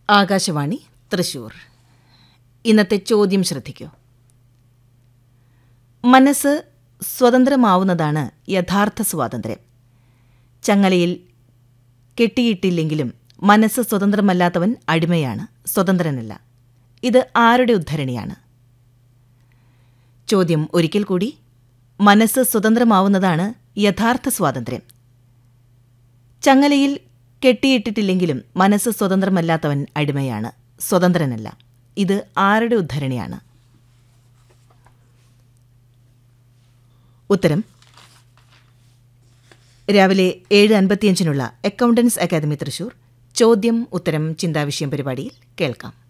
ആകാശവാണി തൃശൂർ ഇന്നത്തെ ചോദ്യം ശ്രദ്ധിക്കൂ മനസ്സ് സ്വതന്ത്രമാവുന്നതാണ് യഥാർത്ഥ സ്വാതന്ത്ര്യം ചങ്ങലയിൽ കെട്ടിയിട്ടില്ലെങ്കിലും മനസ്സ് സ്വതന്ത്രമല്ലാത്തവൻ അടിമയാണ് സ്വതന്ത്രനല്ല ഇത് ആരുടെ ഉദ്ധരണിയാണ് ചോദ്യം ഒരിക്കൽ കൂടി മനസ്സ് സ്വതന്ത്രമാവുന്നതാണ് യഥാർത്ഥ സ്വാതന്ത്ര്യം ചങ്ങലയിൽ കെട്ടിയിട്ടിട്ടില്ലെങ്കിലും മനസ്സ് സ്വതന്ത്രമല്ലാത്തവൻ അടിമയാണ് സ്വതന്ത്രനല്ല ഇത് ആരുടെ ഉദ്ധരണിയാണ് ഉത്തരം രാവിലെ ഏഴ് അൻപത്തിയഞ്ചിനുള്ള അക്കൗണ്ടൻസ് അക്കാദമി തൃശൂർ ചോദ്യം ഉത്തരം ചിന്താവിഷയം പരിപാടിയിൽ കേൾക്കാം